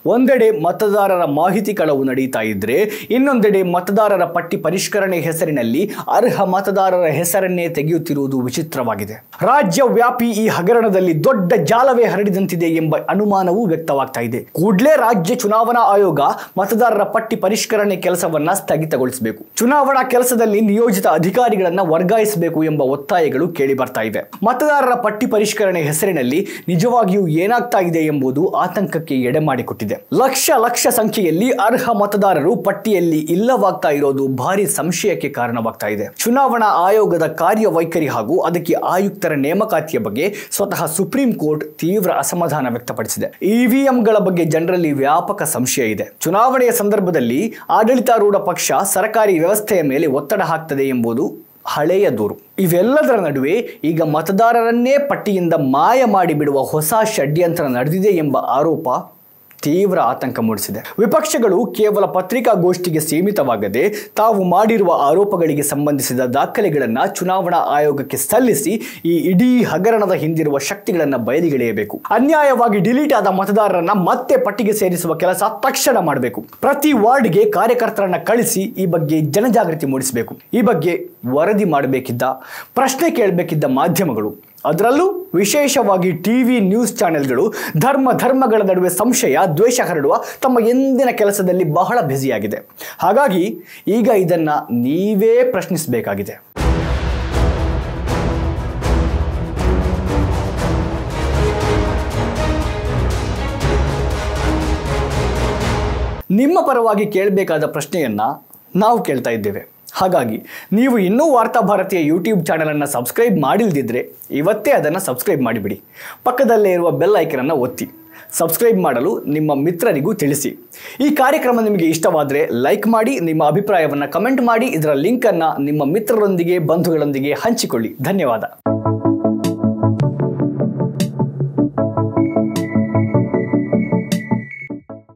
ಒಂದೆಡೆ ಮತದಾರರ ಮಾಹಿತಿ ಕಳವು ನಡೀತಾ ಇದ್ರೆ ಇನ್ನೊಂದೆಡೆ ಮತದಾರರ ಪಟ್ಟಿ ಪರಿಷ್ಕರಣೆ ಹೆಸರಿನಲ್ಲಿ ಅರ್ಹ ಮತದಾರರ ಹೆಸರನ್ನೇ ತೆಗೆಯುತ್ತಿರುವುದು ವಿಚಿತ್ರವಾಗಿದೆ ರಾಜ್ಯ ವ್ಯಾಪಿ ಈ ಹಗರಣದಲ್ಲಿ ದೊಡ್ಡ ಜಾಲವೇ ಹರಡಿದಂತಿದೆ ಎಂಬ ಅನುಮಾನವೂ ವ್ಯಕ್ತವಾಗ್ತಾ ಇದೆ ಕೂಡಲೇ ರಾಜ್ಯ ಚುನಾವಣಾ ಆಯೋಗ ಮತದಾರರ ಪಟ್ಟಿ ಪರಿಷ್ಕರಣೆ ಕೆಲಸವನ್ನ ಸ್ಥಗಿತಗೊಳಿಸಬೇಕು ಚುನಾವಣಾ ಕೆಲಸದಲ್ಲಿ ನಿಯೋಜಿತ ಅಧಿಕಾರಿಗಳನ್ನ ವರ್ಗಾಯಿಸಬೇಕು ಎಂಬ ಒತ್ತಾಯಗಳು ಕೇಳಿ ಬರ್ತಾ ಇವೆ ಮತದಾರರ ಪಟ್ಟಿ ಪರಿಷ್ಕರಣೆ ಹೆಸರಿನಲ್ಲಿ ನಿಜವಾಗಿಯೂ ಏನಾಗ್ತಾ ಇದೆ ಎಂಬುದು ಆತಂಕಕ್ಕೆ ಎಡೆ ಮಾಡಿಕೊಟ್ಟಿದೆ ಲಕ್ಷ ಲಕ್ಷ ಸಂಖ್ಯೆಯಲ್ಲಿ ಅರ್ಹ ಮತದಾರರು ಪಟ್ಟಿಯಲ್ಲಿ ಇಲ್ಲವಾಗ್ತಾ ಇರೋದು ಭಾರಿ ಸಂಶಯಕ್ಕೆ ಕಾರಣವಾಗ್ತಾ ಇದೆ ಚುನಾವಣಾ ಆಯೋಗದ ಕಾರ್ಯವೈಖರಿ ಹಾಗೂ ಅದಕ್ಕೆ ಆಯುಕ್ತರ ನೇಮಕಾತಿಯ ಬಗ್ಗೆ ಸ್ವತಃ ಸುಪ್ರೀಂ ಕೋರ್ಟ್ ತೀವ್ರ ಅಸಮಾಧಾನ ವ್ಯಕ್ತಪಡಿಸಿದೆ ಇವಿಎಂಗಳ ಬಗ್ಗೆ ಜನರಲ್ಲಿ ವ್ಯಾಪಕ ಸಂಶಯ ಇದೆ ಚುನಾವಣೆಯ ಸಂದರ್ಭದಲ್ಲಿ ಆಡಳಿತಾರೂಢ ಪಕ್ಷ ಸರ್ಕಾರಿ ವ್ಯವಸ್ಥೆಯ ಮೇಲೆ ಒತ್ತಡ ಹಾಕ್ತದೆ ಎಂಬುದು ಹಳೆಯ ದೂರು ಇವೆಲ್ಲದರ ನಡುವೆ ಈಗ ಮತದಾರರನ್ನೇ ಪಟ್ಟಿಯಿಂದ ಮಾಯ ಮಾಡಿಬಿಡುವ ಹೊಸ ಷಡ್ಯಂತ್ರ ನಡೆದಿದೆ ಎಂಬ ಆರೋಪ ತೀವ್ರ ಆತಂಕ ಮೂಡಿಸಿದೆ ವಿಪಕ್ಷಗಳು ಕೇವಲ ಪತ್ರಿಕಾಗೋಷ್ಠಿಗೆ ಸೀಮಿತವಾಗದೆ ತಾವು ಮಾಡಿರುವ ಆರೋಪಗಳಿಗೆ ಸಂಬಂಧಿಸಿದ ದಾಖಲೆಗಳನ್ನು ಚುನಾವಣಾ ಆಯೋಗಕ್ಕೆ ಸಲ್ಲಿಸಿ ಈ ಇಡೀ ಹಗರಣದ ಹಿಂದಿರುವ ಶಕ್ತಿಗಳನ್ನು ಬಯಲಿಗೆಳೆಯಬೇಕು ಅನ್ಯಾಯವಾಗಿ ಡಿಲೀಟ್ ಆದ ಮತದಾರರನ್ನ ಮತ್ತೆ ಪಟ್ಟಿಗೆ ಸೇರಿಸುವ ಕೆಲಸ ತಕ್ಷಣ ಮಾಡಬೇಕು ಪ್ರತಿ ವಾರ್ಡ್ಗೆ ಕಾರ್ಯಕರ್ತರನ್ನ ಕಳಿಸಿ ಈ ಬಗ್ಗೆ ಜನಜಾಗೃತಿ ಮೂಡಿಸಬೇಕು ಈ ಬಗ್ಗೆ ವರದಿ ಮಾಡಬೇಕಿದ್ದ ಪ್ರಶ್ನೆ ಕೇಳಬೇಕಿದ್ದ ಮಾಧ್ಯಮಗಳು ಅದರಲ್ಲೂ ವಿಶೇಷವಾಗಿ ಟಿವಿ ನ್ಯೂಸ್ ಚಾನೆಲ್ಗಳು ಧರ್ಮ ಧರ್ಮಗಳ ನಡುವೆ ಸಂಶಯ ದ್ವೇಷ ಹರಡುವ ತಮ್ಮ ಎಂದಿನ ಕೆಲಸದಲ್ಲಿ ಬಹಳ ಬ್ಯುಸಿಯಾಗಿದೆ ಹಾಗಾಗಿ ಈಗ ಇದನ್ನು ನೀವೇ ಪ್ರಶ್ನಿಸಬೇಕಾಗಿದೆ ನಿಮ್ಮ ಪರವಾಗಿ ಕೇಳಬೇಕಾದ ಪ್ರಶ್ನೆಯನ್ನ ನಾವು ಕೇಳ್ತಾ ಇದ್ದೇವೆ ಹಾಗಾಗಿ ನೀವು ಇನ್ನೂ ವಾರ್ತಾ ಭಾರತೀಯ ಯೂಟ್ಯೂಬ್ ಚಾನಲನ್ನು ಸಬ್ಸ್ಕ್ರೈಬ್ ಮಾಡಿಲ್ದಿದ್ರೆ ಇವತ್ತೇ ಅದನ್ನು ಸಬ್ಸ್ಕ್ರೈಬ್ ಮಾಡಿಬಿಡಿ ಪಕ್ಕದಲ್ಲೇ ಇರುವ ಬೆಲ್ ಐಕನನ್ನು ಒತ್ತಿ ಸಬ್ಸ್ಕ್ರೈಬ್ ಮಾಡಲು ನಿಮ್ಮ ಮಿತ್ರರಿಗೂ ತಿಳಿಸಿ ಈ ಕಾರ್ಯಕ್ರಮ ನಿಮಗೆ ಇಷ್ಟವಾದರೆ ಲೈಕ್ ಮಾಡಿ ನಿಮ್ಮ ಅಭಿಪ್ರಾಯವನ್ನು ಕಮೆಂಟ್ ಮಾಡಿ ಇದರ ಲಿಂಕನ್ನು ನಿಮ್ಮ ಮಿತ್ರರೊಂದಿಗೆ ಬಂಧುಗಳೊಂದಿಗೆ ಹಂಚಿಕೊಳ್ಳಿ ಧನ್ಯವಾದ